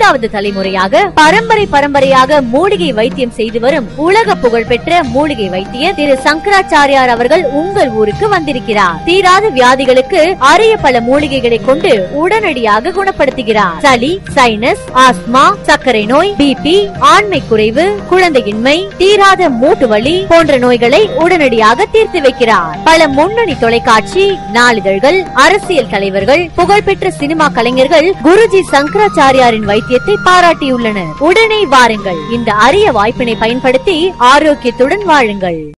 ஐந்தாவது தலைமுறையாக பரம்பரை பரம்பரையாக மூலிகை வைத்தியம் செய்து வரும் உலக புகழ்பெற்ற மூலிகை வைத்தியர் திரு சங்கராச்சாரியார் அவர்கள் உங்கள் ஊருக்கு வந்திருக்கிறார் தீராத வியாதிகளுக்கு அரிய பல மூலிகைகளை கொண்டு உடனடியாக குணப்படுத்துகிறார் சளி சைனஸ் ஆஸ்மா சர்க்கரை நோய் பிபி ஆண்மை குறைவு குழந்தையின்மை தீராத மூட்டு வலி போன்ற நோய்களை உடனடியாக தீர்த்து வைக்கிறார் பல முன்னணி தொலைக்காட்சி நாளிதழ்கள் அரசியல் தலைவர்கள் புகழ்பெற்ற சினிமா கலைஞர்கள் குருஜி சங்கராச்சாரியாரின் வைத்தியத்தை பாராட்டியுள்ளனர் உடனே வாருங்கள் இந்த அரிய வாய்ப்பினை பயன்படுத்தி ஆரோக்கியத்துடன் வாழுங்கள்